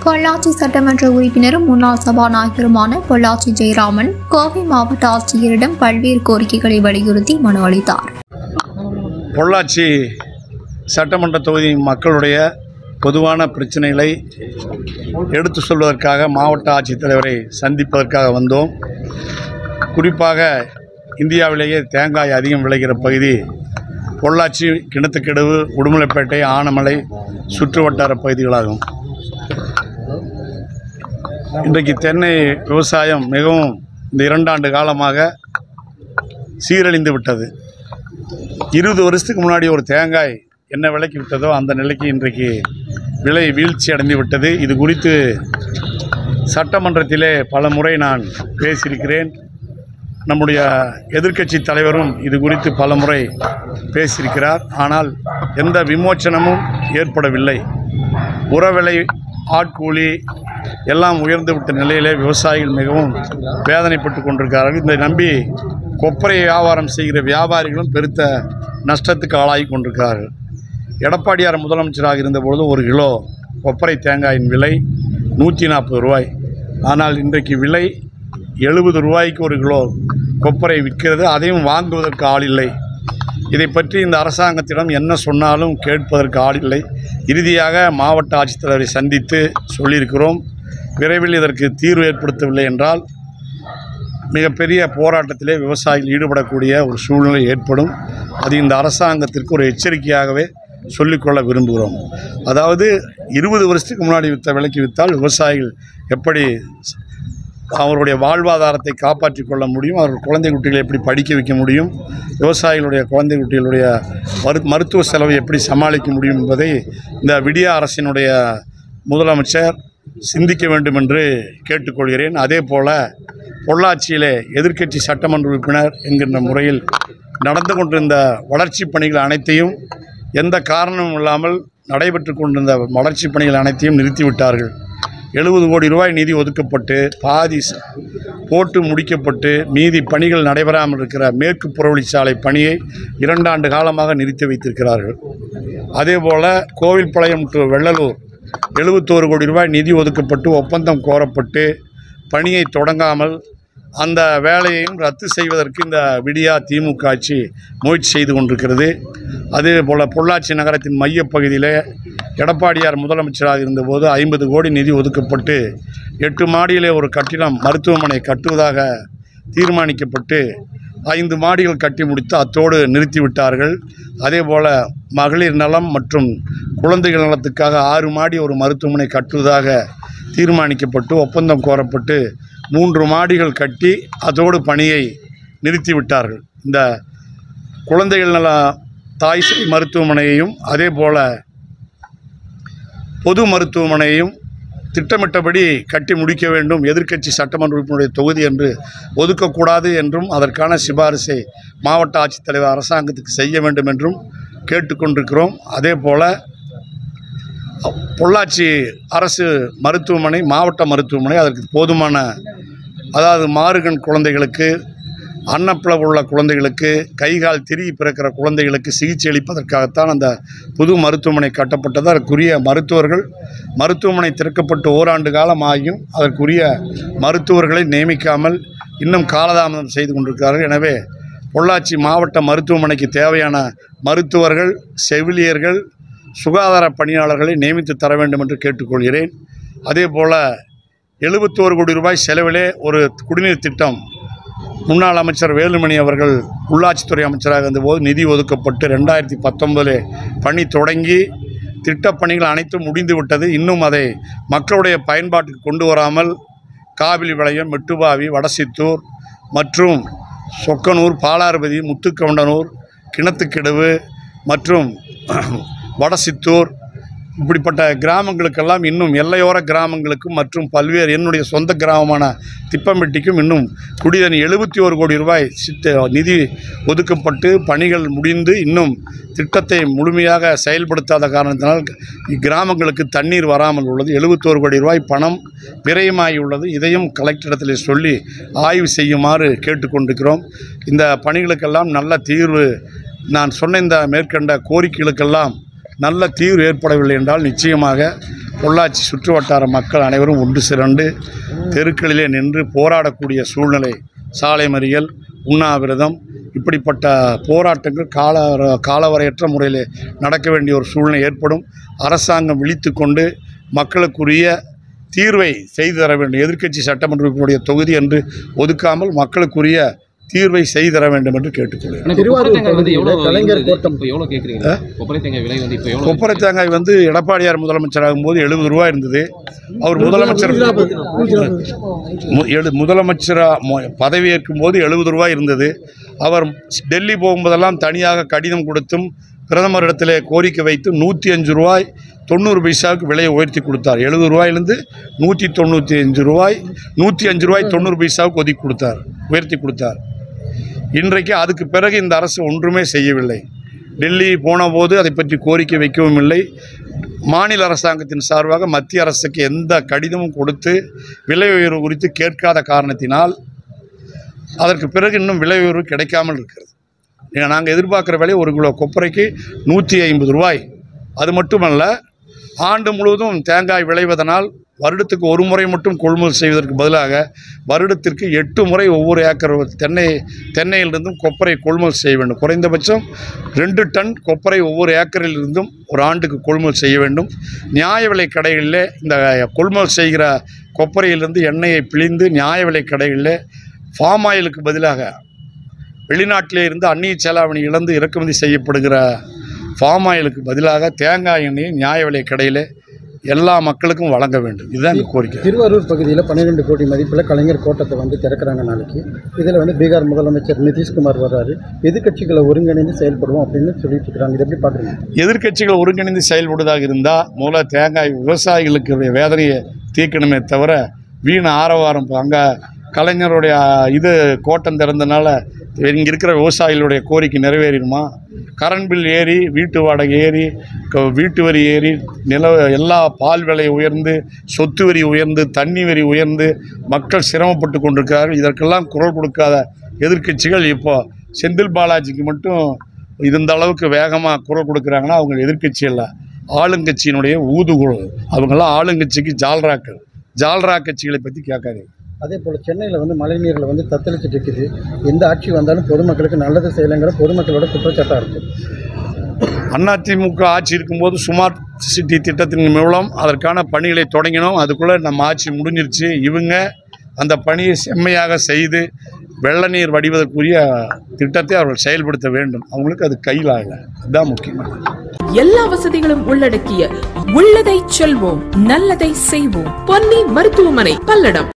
பொள்ளாச்சி சட்டமன்ற உறுப்பினரும் முன்னாள் சபாநாயகருமான பொள்ளாச்சி ஜெயராமன் கோவை மாவட்ட ஆட்சியரிடம் பல்வேறு கோரிக்கைகளை வலியுறுத்தி மனு அளித்தார் பொள்ளாச்சி சட்டமன்ற தொகுதி மக்களுடைய பொதுவான பிரச்சனைகளை எடுத்து சொல்வதற்காக மாவட்ட ஆட்சித்தலைவரை சந்திப்பதற்காக வந்தோம் குறிப்பாக இந்தியாவிலேயே தேங்காய் அதிகம் விளைகிற பகுதி பொள்ளாச்சி கிணத்துக்கடவு உடுமலைப்பேட்டை ஆனமலை சுற்று வட்டார பகுதிகளாகும் இன்றைக்கு தென்னை விவசாயம் மிகவும் இந்த இரண்டாண்டு காலமாக சீரழிந்து விட்டது இருபது வருஷத்துக்கு முன்னாடி ஒரு தேங்காய் என்ன விலைக்கு விட்டதோ அந்த நிலைக்கு இன்றைக்கு விலை வீழ்ச்சி அடைந்து விட்டது இது குறித்து சட்டமன்றத்திலே பல முறை நான் பேசியிருக்கிறேன் நம்முடைய எதிர்க்கட்சி தலைவரும் இது குறித்து பல முறை பேசியிருக்கிறார் ஆனால் எந்த விமோச்சனமும் ஏற்படவில்லை உரவிலை ஆட்கூலி எல்லாம் உயர்ந்து விட்ட நிலையிலே விவசாயிகள் மிகவும் வேதனைப்பட்டு கொண்டிருக்கிறார்கள் இதை நம்பி கொப்பரை வியாபாரம் செய்கிற வியாபாரிகளும் பெருத்த நஷ்டத்துக்கு ஆளாகி கொண்டிருக்கிறார்கள் எடப்பாடியார் முதலமைச்சராக இருந்தபொழுது ஒரு கிலோ கொப்பரை தேங்காயின் விலை நூற்றி நாற்பது ரூபாய் ஆனால் இன்றைக்கு விலை எழுபது ரூபாய்க்கு ஒரு கிலோ கொப்பரை விற்கிறது அதையும் வாங்குவதற்கு ஆள் இல்லை இதை பற்றி இந்த அரசாங்கத்திடம் என்ன சொன்னாலும் கேட்பதற்கு ஆள் இல்லை இறுதியாக மாவட்ட ஆட்சித்தலைவரை சந்தித்து சொல்லியிருக்கிறோம் விரைவில் இதற்கு தீர்வு ஏற்படுத்தவில்லை என்றால் மிகப்பெரிய போராட்டத்திலே விவசாயிகள் ஈடுபடக்கூடிய ஒரு சூழ்நிலை ஏற்படும் அது இந்த அரசாங்கத்திற்கு ஒரு எச்சரிக்கையாகவே சொல்லிக்கொள்ள விரும்புகிறோம் அதாவது இருபது வருஷத்துக்கு முன்னாடி விற்ற விலைக்கு விற்றால் விவசாயிகள் எப்படி அவருடைய வாழ்வாதாரத்தை காப்பாற்றிக் கொள்ள முடியும் அவர்கள் குழந்தை குட்டிகளை எப்படி படிக்க வைக்க முடியும் விவசாயிகளுடைய குழந்தை குட்டிகளுடைய மரு மருத்துவ செலவை எப்படி சமாளிக்க முடியும் என்பதை இந்த விடியா அரசினுடைய முதலமைச்சர் சிந்திக்க வேண்டும் என்று கேட்டுக்கொள்கிறேன் அதே போல் பொள்ளாச்சியிலே எதிர்க்கட்சி சட்டமன்ற உறுப்பினர் என்கின்ற முறையில் நடந்து கொண்டிருந்த வளர்ச்சி பணிகள் அனைத்தையும் எந்த காரணமும் இல்லாமல் நடைபெற்று கொண்டிருந்த வளர்ச்சி பணிகள் அனைத்தையும் நிறுத்திவிட்டார்கள் எழுபது கோடி ரூபாய் நிதி ஒதுக்கப்பட்டு பாதி ச- போட்டு முடிக்கப்பட்டு மீதி பணிகள் நடைபெறாமல் இருக்கிற மேற்கு புறவழிச்சாலை பணியை இரண்டாண்டு காலமாக நிறுத்தி வைத்திருக்கிறார்கள் அதேபோல் கோவில்பாளையம் டு வெள்ளலூர் எழுபத்தோரு கோடி ரூபாய் நிதி ஒதுக்கப்பட்டு ஒப்பந்தம் கோரப்பட்டு பணியை தொடங்காமல் அந்த வேலையையும் ரத்து செய்வதற்கு இந்த விடியா திமுக ஆட்சி முயற்சி செய்து கொண்டிருக்கிறது அதே போல் பொள்ளாச்சி நகரத்தின் மையப்பகுதியிலே எடப்பாடியார் முதலமைச்சராக இருந்தபோது ஐம்பது கோடி நிதி ஒதுக்கப்பட்டு எட்டு மாடியிலே ஒரு கட்டிடம் மருத்துவமனை கட்டுவதாக தீர்மானிக்கப்பட்டு ஐந்து மாடிகள் கட்டி முடித்து அத்தோடு நிறுத்திவிட்டார்கள் அதே போல் மகளிர் நலம் மற்றும் குழந்தைகள் நலத்துக்காக ஆறு மாடி ஒரு மருத்துவமனை கட்டுவதாக தீர்மானிக்கப்பட்டு ஒப்பந்தம் கோரப்பட்டு மூன்று மாடிகள் கட்டி அதோடு பணியை நிறுத்திவிட்டார்கள் இந்த குழந்தைகள் நல தாய் சேய் மருத்துவமனையையும் அதே போல் பொது மருத்துவமனையையும் திட்டமிட்டபடி கட்டி முடிக்க வேண்டும் எதிர்க்கட்சி சட்டமன்ற உறுப்பினருடைய தொகுதி என்று ஒதுக்கக்கூடாது என்றும் அதற்கான சிபாரிசை மாவட்ட ஆட்சித்தலைவர் அரசாங்கத்துக்கு செய்ய வேண்டும் என்றும் கேட்டுக்கொண்டிருக்கிறோம் அதே போல் பொள்ளாச்சி அரசு மருத்துவமனை மாவட்ட மருத்துவமனை அதற்கு போதுமான அதாவது மாறுகண் குழந்தைகளுக்கு அன்னப்பிளவு உள்ள குழந்தைகளுக்கு கை கால் திரி பிறக்கிற குழந்தைகளுக்கு சிகிச்சை அளிப்பதற்காகத்தான் அந்த புது மருத்துவமனை கட்டப்பட்டது அதற்குரிய மருத்துவர்கள் மருத்துவமனை திறக்கப்பட்டு ஓராண்டு காலம் ஆகியும் அதற்குரிய மருத்துவர்களை நியமிக்காமல் இன்னும் காலதாமதம் செய்து கொண்டிருக்கிறார்கள் எனவே பொள்ளாச்சி மாவட்ட மருத்துவமனைக்கு தேவையான மருத்துவர்கள் செவிலியர்கள் சுகாதார பணியாளர்களை நியமித்து தர வேண்டும் என்று கேட்டுக்கொள்கிறேன் அதே போல் எழுபத்தோரு கோடி ரூபாய் செலவிலே ஒரு குடிநீர் திட்டம் முன்னாள் அமைச்சர் வேலுமணி அவர்கள் உள்ளாட்சித்துறை அமைச்சராக இருந்தபோது நிதி ஒதுக்கப்பட்டு ரெண்டாயிரத்தி பத்தொன்பதில் பணி தொடங்கி திட்டப்பணிகள் அனைத்தும் முடிந்து விட்டது இன்னும் அதை மக்களுடைய பயன்பாட்டுக்கு கொண்டு வராமல் காவிரி விளையம் மெட்டுபாவி வடசித்தூர் மற்றும் சொக்கனூர் பாலார்பதி முத்துக்கவுண்டனூர் கிணத்துக்கிடவு மற்றும் வடசித்தூர் இப்படிப்பட்ட கிராமங்களுக்கெல்லாம் இன்னும் எல்லையோர கிராமங்களுக்கும் மற்றும் பல்வேறு என்னுடைய சொந்த கிராமமான திப்பம்பட்டிக்கும் இன்னும் குடிதண்ணி எழுபத்தி ஒரு கோடி ரூபாய் சித்த நிதி ஒதுக்கப்பட்டு பணிகள் முடிந்து இன்னும் திட்டத்தை முழுமையாக செயல்படுத்தாத காரணத்தினால் இக்கிராமங்களுக்கு தண்ணீர் வராமல் உள்ளது எழுபத்தோரு கோடி ரூபாய் பணம் விரயமாகி உள்ளது இதையும் கலெக்டரிடத்தில் சொல்லி ஆய்வு செய்யுமாறு கேட்டுக்கொண்டிருக்கிறோம் இந்த பணிகளுக்கெல்லாம் நல்ல தீர்வு நான் சொன்ன இந்த மேற்கண்ட கோரிக்கைகளுக்கெல்லாம் நல்ல தீர்வு ஏற்படவில்லை என்றால் நிச்சயமாக பொள்ளாச்சி சுற்று வட்டார மக்கள் அனைவரும் ஒன்று திரண்டு தெருக்களிலே நின்று போராடக்கூடிய சூழ்நிலை சாலை மறியல் உண்ணாவிரதம் இப்படிப்பட்ட போராட்டங்கள் கால காலவரையற்ற முறையில் நடக்க வேண்டிய ஒரு சூழ்நிலை ஏற்படும் அரசாங்கம் விழித்து கொண்டு மக்களுக்குரிய தீர்வை செய்து தர வேண்டும் எதிர்க்கட்சி சட்டமன்ற உறுப்பினருடைய தொகுதி என்று ஒதுக்காமல் மக்களுக்குரிய தீர்வை செய்து தர வேண்டும் என்று கேட்டுக்கொள்கிறேன் ஆனா இப்ப திருவாரூர் கொப்பரை தேங்காய் வந்து பகுதியில எவ்வளவு கலைஞர் இருந்தது? கோட்டம் இப்ப எவ்வளவு கேக்குறீங்க கொப்பரை தேங்காய் விலை வந்து இப்ப எவ்வளவு கொப்பரை தேங்காய் வந்து எடப்பாடியார் முதலமைச்சர் ஆகும்போது எழுபது ரூபா இருந்தது அவர் முதலமைச்சர் மு- எழு முதலமைச்சராக மு- பதவியேற்கும் போது எழுபது ரூபாய் இருந்தது அவர் டெல்லி போகும்போதெல்லாம் தனியாக கடிதம் கொடுத்தும் பிரதமரிடத்திலே கோரிக்கை வைத்து நூற்றி அஞ்சு ரூபாய் தொண்ணூறு பைசாவுக்கு விலையை உயர்த்தி கொடுத்தார் எழுபது ரூபாயிலிருந்து நூற்றி தொண்ணூற்றி அஞ்சு ரூபாய் நூற்றி அஞ்சு ரூபாய் தொண்ணூறு பைசாவுக்கு ஒதுக்கி கொடுத்தார் உயர்த்தி கொடுத்தார் இன்றைக்கு அதுக்கு பிறகு இந்த அரசு ஒன்றுமே செய்யவில்லை டெல்லி போனபோது அதை பற்றி கோரிக்கை வைக்கவும் இல்லை மாநில அரசாங்கத்தின் சார்பாக மத்திய அரசுக்கு எந்த கடிதமும் கொடுத்து விலை உயர்வு குறித்து கேட்காத காரணத்தினால் அதற்கு பிறகு இன்னும் விலை உயர்வு கிடைக்காமல் இருக்கிறது நாங்கள் எதிர்பார்க்குற விலை ஒரு கிலோ கொப்பரைக்கு நூற்றி ஐம்பது ரூபாய் அது மட்டுமல்ல ஆண்டு முழுவதும் தேங்காய் விளைவதனால் வருடத்துக்கு ஒரு முறை மட்டும் கொள்முதல் செய்வதற்கு பதிலாக வருடத்திற்கு எட்டு முறை ஒவ்வொரு ஏக்கர் தென்னை தென்னையிலிருந்தும் கொப்பரை கொள்முதல் செய்ய வேண்டும் குறைந்தபட்சம் ரெண்டு டன் கொப்பரை ஒவ்வொரு ஏக்கரில் இருந்தும் ஒரு ஆண்டுக்கு கொள்முதல் செய்ய வேண்டும் நியாய விலை கடைகளிலே இந்த கொள்முதல் செய்கிற கொப்பரையிலிருந்து எண்ணெயை பிழிந்து நியாய விலை கடைகளில் ஃபார்ம் ஆயிலுக்கு பதிலாக வெளிநாட்டிலே இருந்து அந்நிய செலாவணி இழந்து இறக்குமதி செய்யப்படுகிற ஃபார்ம் ஆயிலுக்கு பதிலாக தேங்காய் எண்ணெயை நியாய விலை கடையில் எல்லா மக்களுக்கும் வழங்க வேண்டும் இதுதான் எங்கள் கோரிக்கை திருவாரூர் பகுதியில் பன்னிரெண்டு கோடி மதிப்பில் கலைஞர் கோட்டத்தை வந்து திறக்கிறாங்க நாளைக்கு இதில் வந்து பீகார் முதலமைச்சர் நிதிஷ்குமார் வர்றாரு எதிர்க்கட்சிகளை ஒருங்கிணைந்து செயல்படுவோம் அப்படின்னு சொல்லிட்டு இருக்கிறாங்க இதை எப்படி பார்க்குறீங்க எதிர்க்கட்சிகள் ஒருங்கிணைந்து செயல்படுவதாக இருந்தால் முதல்ல தேங்காய் விவசாயிகளுக்கு வேதனையை தீர்க்கணுமே தவிர வீண் ஆரவாரம் அங்கே கலைஞருடைய இது கோட்டம் திறந்தனால இங்கே இருக்கிற விவசாயிகளுடைய கோரிக்கை நிறைவேறிடுமா கரண்ட் பில் ஏறி வீட்டு வாடகை ஏறி க- வீட்டு வரி ஏறி நில எல்லா பால் விலை உயர்ந்து சொத்து வரி உயர்ந்து தண்ணி வரி உயர்ந்து மக்கள் சிரமப்பட்டு கொண்டிருக்கிறார்கள் இதற்கெல்லாம் குரல் கொடுக்காத எதிர்க்கட்சிகள் இப்போ செந்தில் பாலாஜிக்கு மட்டும் இது இந்த அளவுக்கு வேகமாக குரல் கொடுக்குறாங்கன்னா அவங்க எதிர்க்கட்சி அல்ல ஆளுங்கட்சியினுடைய ஊதுகுழல் அவங்கெல்லாம் ஆளுங்கட்சிக்கு ஜால்ராக்கள் ஜால்ரா கட்சிகளை பற்றி கேட்காதீங்க அதே போல் சென்னையில் வந்து மழைநீரில் வந்து தத்தளிச்சிட்டு இருக்குது எந்த ஆட்சி வந்தாலும் பொதுமக்களுக்கு நல்லது செய்யலைங்கிற பொதுமக்களோட குற்றச்சாட்டாக இருக்குது அதிமுக ஆட்சி இருக்கும்போது ஸ்மார்ட் சிட்டி திட்டத்தின் மூலம் அதற்கான பணிகளை தொடங்கினோம் அதுக்குள்ளே நம்ம ஆட்சி முடிஞ்சிருச்சு இவங்க அந்த பணியை செம்மையாக செய்து வெள்ள நீர் வடிவதற்குரிய திட்டத்தை அவர்கள் செயல்படுத்த வேண்டும் அவங்களுக்கு அது கையில் ஆகலை அதுதான் முக்கியமானது எல்லா வசதிகளும் உள்ளடக்கிய உள்ளதை செல்வோம் நல்லதை செய்வோம் பொன்னி மருத்துவமனை பல்லடம்